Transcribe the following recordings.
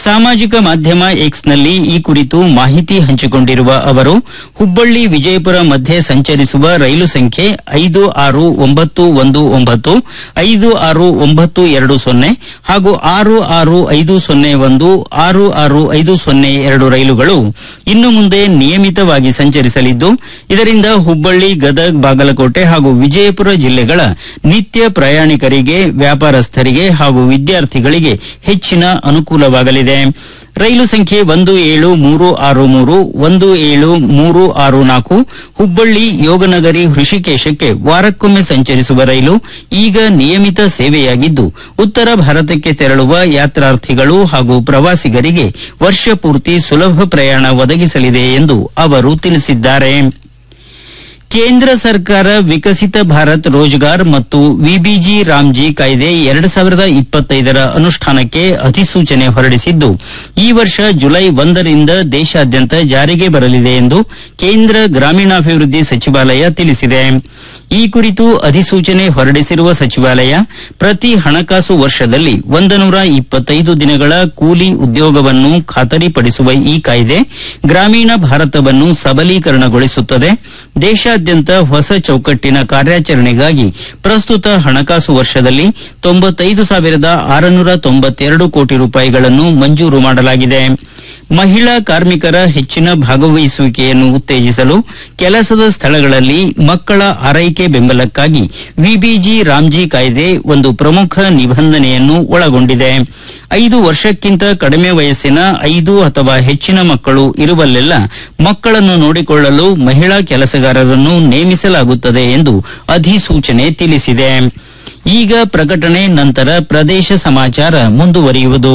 ಸಾಮಾಜಿಕ ಮಾಧ್ಯಮ ಎಕ್ಸ್ನಲ್ಲಿ ಈ ಕುರಿತು ಮಾಹಿತಿ ಹಂಚಿಕೊಂಡಿರುವ ಅವರು ಹುಬ್ಬಳ್ಳಿ ವಿಜಯಪುರ ಮಧ್ಯೆ ಸಂಚರಿಸುವ ರೈಲು ಸಂಖ್ಯೆ ಐದು ಆರು ಒಂಬತ್ತು ಒಂದು ಒಂಬತ್ತು ಐದು ಆರು ಒಂಬತ್ತು ಎರಡು ಸೊನ್ನೆ ಹಾಗೂ ಆರು ಆರು ಐದು ಸೊನ್ನೆ ಒಂದು ಆರು ಆರು ಐದು ಸೊನ್ನೆ ಎರಡು ರೈಲುಗಳು ಇನ್ನು ಮುಂದೆ ನಿಯಮಿತವಾಗಿ ಸಂಚರಿಸಲಿದ್ದು ಇದರಿಂದ ಹುಬ್ಬಳ್ಳಿ ಗದಗ್ ಬಾಗಲಕೋಟೆ ಹಾಗೂ ವಿಜಯಪುರ ಜಿಲ್ಲೆಗಳ ನಿತ್ಯ ಪ್ರಯಾಣಿಕರಿಗೆ ವ್ಯಾಪಾರಸ್ಥರಿಗೆ ಹಾಗೂ ವಿದ್ಯಾರ್ಥಿಗಳಿಗೆ ಹೆಚ್ಚಿನ ಅನುಕೂಲವಾಗಲಿದೆ ರೈಲು ಸಂಖ್ಯೆ ಒಂದು ಏಳು ಮೂರು ಆರು ಮೂರು ಒಂದು ಏಳು ಮೂರು ಆರು ನಾಲ್ಕು ಹುಬ್ಬಳ್ಳಿ ಯೋಗನಗರಿ ಹೃಷಿಕೇಶಕ್ಕೆ ವಾರಕ್ಕೊಮ್ಮೆ ಸಂಚರಿಸುವ ರೈಲು ಈಗ ನಿಯಮಿತ ಸೇವೆಯಾಗಿದ್ದು ಉತ್ತರ ಭಾರತಕ್ಕೆ ತೆರಳುವ ಯಾತ್ರಾರ್ಥಿಗಳು ಹಾಗೂ ಪ್ರವಾಸಿಗರಿಗೆ ವರ್ಷ ಪೂರ್ತಿ ಸುಲಭ ಪ್ರಯಾಣ ಒದಗಿಸಲಿದೆ ಎಂದು ಅವರು ತಿಳಿಸಿದ್ದಾರೆ ಕೇಂದ್ರ ಸರ್ಕಾರ ವಿಕಸಿತ ಭಾರತ್ ರೋಜ್ಗಾರ್ ಮತ್ತು ವಿಬಿಜಿ ರಾಮ್ಜಿ ಕಾಯ್ದೆ ಎರಡು ಸಾವಿರದ ಇಪ್ಪತ್ತೈದರ ಅನುಷ್ಠಾನಕ್ಕೆ ಅಧಿಸೂಚನೆ ಹೊರಡಿಸಿದ್ದು ಈ ವರ್ಷ ಜುಲೈ ಒಂದರಿಂದ ದೇಶಾದ್ಯಂತ ಜಾರಿಗೆ ಬರಲಿದೆ ಎಂದು ಕೇಂದ್ರ ಗ್ರಾಮೀಣಾಭಿವೃದ್ಧಿ ಸಚಿವಾಲಯ ತಿಳಿಸಿದೆ ಈ ಕುರಿತು ಅಧಿಸೂಚನೆ ಹೊರಡಿಸಿರುವ ಸಚಿವಾಲಯ ಪ್ರತಿ ಹಣಕಾಸು ವರ್ಷದಲ್ಲಿ ಒಂದನೂರ ಇಪ್ಪತ್ತೈದು ದಿನಗಳ ಕೂಲಿ ಉದ್ಯೋಗವನ್ನು ಖಾತರಿಪಡಿಸುವ ಈ ಕಾಯ್ದೆ ಗ್ರಾಮೀಣ ಭಾರತವನ್ನು ಸಬಲೀಕರಣಗೊಳಿಸುತ್ತದೆ ದೇಶಾದ್ಯಂತ ಹೊಸ ಚೌಕಟ್ಟಿನ ಕಾರ್ಯಾಚರಣೆಗಾಗಿ ಪ್ರಸ್ತುತ ಹಣಕಾಸು ವರ್ಷದಲ್ಲಿ ತೊಂಬತ್ತೈದು ಸಾವಿರದ ಆರುನೂರ ತೊಂಬತ್ತೆರಡು ಕೋಟಿ ರೂಪಾಯಿಗಳನ್ನು ಮಂಜೂರು ಮಾಡಲಾಗಿದೆ ಮಹಿಳಾ ಕಾರ್ಮಿಕರ ಹೆಚ್ಚಿನ ಭಾಗವಹಿಸುವಿಕೆಯನ್ನು ಉತ್ತೇಜಿಸಲು ಕೆಲಸದ ಸ್ಥಳಗಳಲ್ಲಿ ಮಕ್ಕಳ ಆರೈಕೆ ಬೆಂಬಲಕ್ಕಾಗಿ ವಿಬಿಜಿ ರಾಮ್ಜಿ ಕಾಯ್ದೆ ಒಂದು ಪ್ರಮುಖ ನಿಬಂಧನೆಯನ್ನು ಒಳಗೊಂಡಿದೆ ಐದು ವರ್ಷಕ್ಕಿಂತ ಕಡಿಮೆ ವಯಸ್ಸಿನ ಐದು ಅಥವಾ ಹೆಚ್ಚಿನ ಮಕ್ಕಳು ಇರುವಲ್ಲೆಲ್ಲ ಮಕ್ಕಳನ್ನು ನೋಡಿಕೊಳ್ಳಲು ಮಹಿಳಾ ಕೆಲಸಗಾರರನ್ನು ನೇಮಿಸಲಾಗುತ್ತದೆ ಎಂದು ಅಧಿಸೂಚನೆ ತಿಳಿಸಿದೆ ಈಗ ಪ್ರಕಟಣೆ ನಂತರ ಪ್ರದೇಶ ಸಮಾಚಾರ ಮುಂದುವರಿಯುವುದು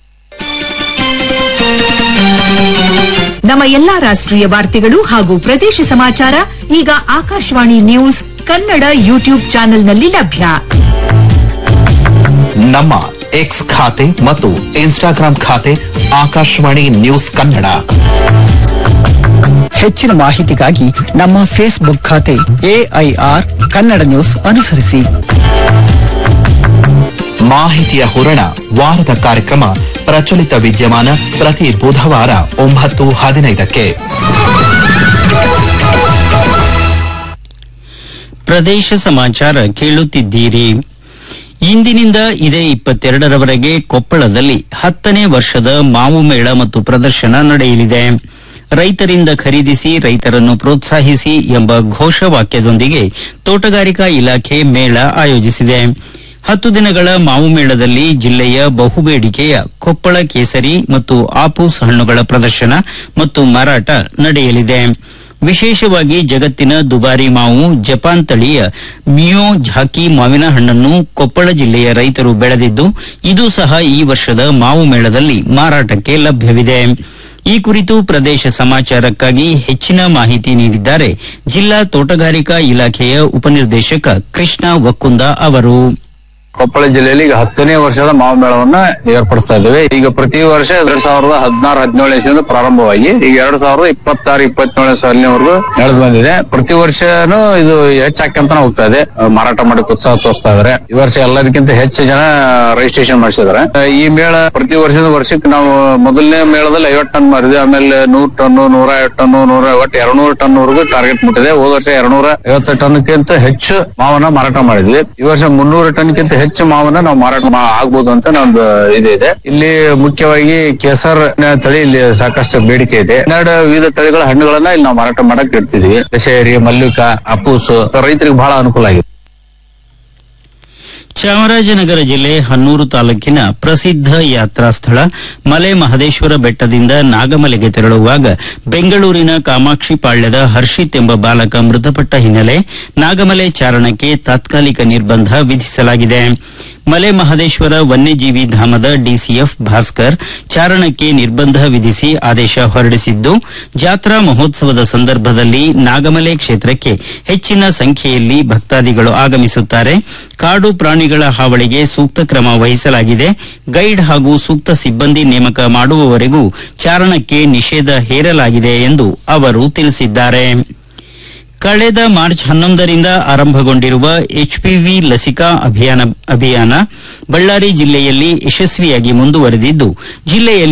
ನಮ್ಮ ಎಲ್ಲಾ ರಾಷ್ಟ್ರೀಯ ವಾರ್ತೆಗಳು ಹಾಗೂ ಪ್ರದೇಶ ಸಮಾಚಾರ ಈಗ ಆಕಾಶವಾಣಿ ನ್ಯೂಸ್ ಕನ್ನಡ ಯೂಟ್ಯೂಬ್ ಚಾನೆಲ್ನಲ್ಲಿ ಲಭ್ಯ ನಮ್ಮ ಎಕ್ಸ್ ಖಾತೆ ಮತ್ತು ಇನ್ಸ್ಟಾಗ್ರಾಂ ಖಾತೆ ಆಕಾಶವಾಣಿ ನ್ಯೂಸ್ ಕನ್ನಡ ಹೆಚ್ಚಿನ ಮಾಹಿತಿಗಾಗಿ ನಮ್ಮ ಫೇಸ್ಬುಕ್ ಖಾತೆ ಎಐಆರ್ ಕನ್ನಡ ನ್ಯೂಸ್ ಅನುಸರಿಸಿ ಮಾಹಿತಿಯ ಹೂರಣ ವಾರದ ಕಾರ್ಯಕ್ರಮ ಪ್ರಚಲಿತ ವಿದ್ಯಮಾನ ಪ್ರತಿ ಬುಧವಾರ ಒಂಬತ್ತು ಹದಿನೈದಕ್ಕೆ ಪ್ರದೇಶ ಸಮಾಚಾರ ಕೇಳುತ್ತಿದ್ದೀರಿ ಇಂದಿನಿಂದ ಇದೇ ಇಪ್ಪತ್ತೆರಡರವರೆಗೆ ಕೊಪ್ಪಳದಲ್ಲಿ ಹತ್ತನೇ ವರ್ಷದ ಮಾವು ಮೇಳ ಮತ್ತು ಪ್ರದರ್ಶನ ನಡೆಯಲಿದೆ ರೈತರಿಂದ ಖರೀದಿಸಿ ರೈತರನ್ನು ಪ್ರೋತ್ಸಾಹಿಸಿ ಎಂಬ ಘೋಷವಾಕ್ಯದೊಂದಿಗೆ ತೋಟಗಾರಿಕಾ ಇಲಾಖೆ ಮೇಳ ಆಯೋಜಿಸಿದೆ ಹತ್ತು ದಿನಗಳ ಮಾವು ಮೇಳದಲ್ಲಿ ಜಿಲ್ಲೆಯ ಬಹುಬೇಡಿಕೆಯ ಕೊಪ್ಪಳ ಕೇಸರಿ ಮತ್ತು ಆಪೂಸ್ ಹಣ್ಣುಗಳ ಪ್ರದರ್ಶನ ಮತ್ತು ಮಾರಾಟ ನಡೆಯಲಿದೆ ವಿಶೇಷವಾಗಿ ಜಗತ್ತಿನ ದುಬಾರಿ ಮಾವು ಜಪಾನ್ ತಳಿಯ ಮಿಯೋ ಝಾಕಿ ಮಾವಿನ ಹಣ್ಣನ್ನು ಕೊಪ್ಪಳ ಜಿಲ್ಲೆಯ ರೈತರು ಬೆಳೆದಿದ್ದು ಇದು ಸಹ ಈ ವರ್ಷದ ಮಾವು ಮೇಳದಲ್ಲಿ ಮಾರಾಟಕ್ಕೆ ಲಭ್ಯವಿದೆ ಈ ಕುರಿತು ಪ್ರದೇಶ ಸಮಾಚಾರಕ್ಕಾಗಿ ಹೆಚ್ಚಿನ ಮಾಹಿತಿ ನೀಡಿದ್ದಾರೆ ಜಿಲ್ಲಾ ತೋಟಗಾರಿಕಾ ಇಲಾಖೆಯ ಉಪನಿರ್ದೇಶಕ ಕೃಷ್ಣ ವಕ್ಕುಂದ ಅವರು ಕೊಪ್ಪಳ ಜಿಲ್ಲೆಯಲ್ಲಿ ಈಗ ಹತ್ತನೇ ವರ್ಷದ ಮಾವು ಮೇಳವನ್ನ ಏರ್ಪಡಿಸ್ತಾ ಇದ್ದೇವೆ ಈಗ ಪ್ರತಿ ವರ್ಷ ಎರಡ್ ಸಾವಿರದ ಹದಿನಾರು ಹದಿನೇಳು ಇಸ್ವಿಯಿಂದ ಪ್ರಾರಂಭವಾಗಿ ಈಗ ಎರಡ್ ಸಾವಿರದ ಇಪ್ಪತ್ತಾರು ಇಪ್ಪತ್ತೇಳನೇ ಸಾಲಿನವರೆಗೂ ನಡೆದು ಬಂದಿದೆ ಪ್ರತಿ ವರ್ಷನೂ ಇದು ಹೆಚ್ಚಾಕಂತಾನೆ ಹೋಗ್ತಾ ಇದೆ ಅಹ್, ಮಾರಾಟ ಮಾಡಿ ಉತ್ಸಾಹ ತೋರಿಸ್ತಾ ಇದಾರೆ ಈ ವರ್ಷ ಎಲ್ಲದಕ್ಕಿಂತ ಹೆಚ್ಚು ಜನ ರಿಜಿಸ್ಟ್ರೇಷನ್ ಮಾಡಿಸಿದ್ದಾರೆ ಅಹ್, ಈ ಮೇಳ ಪ್ರತಿ ವರ್ಷದ ವರ್ಷಕ್ಕೆ ನಾವು ಮೊದಲನೇ ಮೇಳದಲ್ಲಿ ಐವತ್ತು ಟನ್ ಮಾರಿದ್ವಿ ಆಮೇಲೆ ನೂರ್ ಟನ್ನು ನೂರ ಐವತ್ತು ಟನ್ನು ನೂರ ಒಟ್ಟು ಎರಡ್ನೂರು ಟನ್ ವರೆಗೂ ಟಾರ್ಗೆಟ್ ಮುಟ್ಟಿದೆ ಹೋದ ವರ್ಷ ಎರಡ್ನೂರ ಐವತ್ತು ಟನ್ಕ್ಕಿಂತ ಹೆಚ್ಚು ಮಾವನ್ನ ಮಾರಾಟ ಮಾಡಿದ್ವಿ ಈ ವರ್ಷ ಮುನ್ನೂರು ಟನ್ಕ್ಕಿಂತ ಹೆಚ್ಚು ಮಾವನ್ನ ನಾವು ಮಾರಾಟ ಮಾ- ಆಗ್ಬೋದು ಅಂತ ನಮ್ದು ಇದು ಇದೆ ಇಲ್ಲಿ ಮುಖ್ಯವಾಗಿ ಕೇಸರ್ ತಳಿ ಇಲ್ಲಿ ಸಾಕಷ್ಟು ಬೇಡಿಕೆ ಇದೆ ಹನ್ನೆರಡು ವಿವಿಧ ತಳಿಗಳ ಹಣ್ಣುಗಳನ್ನ ಇಲ್ಲಿ ನಾವು ಮಾರಾಟ ಮಾಡಕ್ ಇಡ್ತಿದೀವಿ ದಶೇರಿ ಮಲ್ಲಿಕ ಅಪೂಸ್ ರೈತರಿಗೆ ಬಹಳ ಅನುಕೂಲ ಆಗಿದೆ ಚಾಮರಾಜನಗರ ಜಿಲ್ಲೆ ಹನ್ನೂರು ತಾಲೂಕಿನ ಪ್ರಸಿದ್ಧ ಯಾತ್ರಾ ಸ್ಥಳ ಮಲೆ ಮಹದೇಶ್ವರ ಬೆಟ್ಟದಿಂದ ನಾಗಮಲೆಗೆ ತೆರಳುವಾಗ ಬೆಂಗಳೂರಿನ ಕಾಮಾಕ್ಷಿ ಪಾಳ್ಯದ ಹರ್ಷಿತ್ ಎಂಬ ಬಾಲಕ ಮೃತಪಟ್ಟ ಹಿನ್ನೆಲೆ ನಾಗಮಲೆ ಚಾರಣಕ್ಕೆ ತಾತ್ಕಾಲಿಕ ನಿರ್ಬಂಧ ವಿಧಿಸಲಾಗಿದೆ ಮಲೆ ಮಹದೇಶ್ವರ ವನ್ಯಜೀವಿ ಧಾಮದ ಡಿಸಿಎಫ್ ಭಾಸ್ಕರ್ ಚಾರಣಕ್ಕೆ ನಿರ್ಬಂಧ ವಿಧಿಸಿ ಆದೇಶ ಹೊರಡಿಸಿದ್ದು ಜಾತ್ರಾ ಮಹೋತ್ಸವದ ಸಂದರ್ಭದಲ್ಲಿ ನಾಗಮಲೆ ಕ್ಷೇತ್ರಕ್ಕೆ ಹೆಚ್ಚಿನ ಸಂಖ್ಯೆಯಲ್ಲಿ ಭಕ್ತಾದಿಗಳು ಆಗಮಿಸುತ್ತಾರೆ ಕಾಡು ಪ್ರಾಣಿಗಳ ಹಾವಳಿಗೆ ಸೂಕ್ತ ಕ್ರಮ ವಹಿಸಲಾಗಿದೆ ಗೈಡ್ ಹಾಗೂ ಸೂಕ್ತ ಸಿಬ್ಬಂದಿ ನೇಮಕ ಮಾಡುವವರೆಗೂ ಚಾರಣಕ್ಕೆ ನಿಷೇಧ ಹೇರಲಾಗಿದೆ ಎಂದು ಅವರು ತಿಳಿಸಿದ್ದಾರೆ ಕಳೆದ ಮಾರ್ಚ್ ಹನ್ನೊಂದರಿಂದ ಆರಂಭಗೊಂಡಿರುವ ಎಚ್ಪಿವಿ ಲಸಿಕಾ ಅಭಿಯಾನ ಅಭಿಯಾನ ಬಳ್ಳಾರಿ ಜಿಲ್ಲೆಯಲ್ಲಿ ಯಶಸ್ವಿಯಾಗಿ ಮುಂದುವರೆದಿದ್ದು ಜಿಲ್ಲೆಯಲ್ಲಿ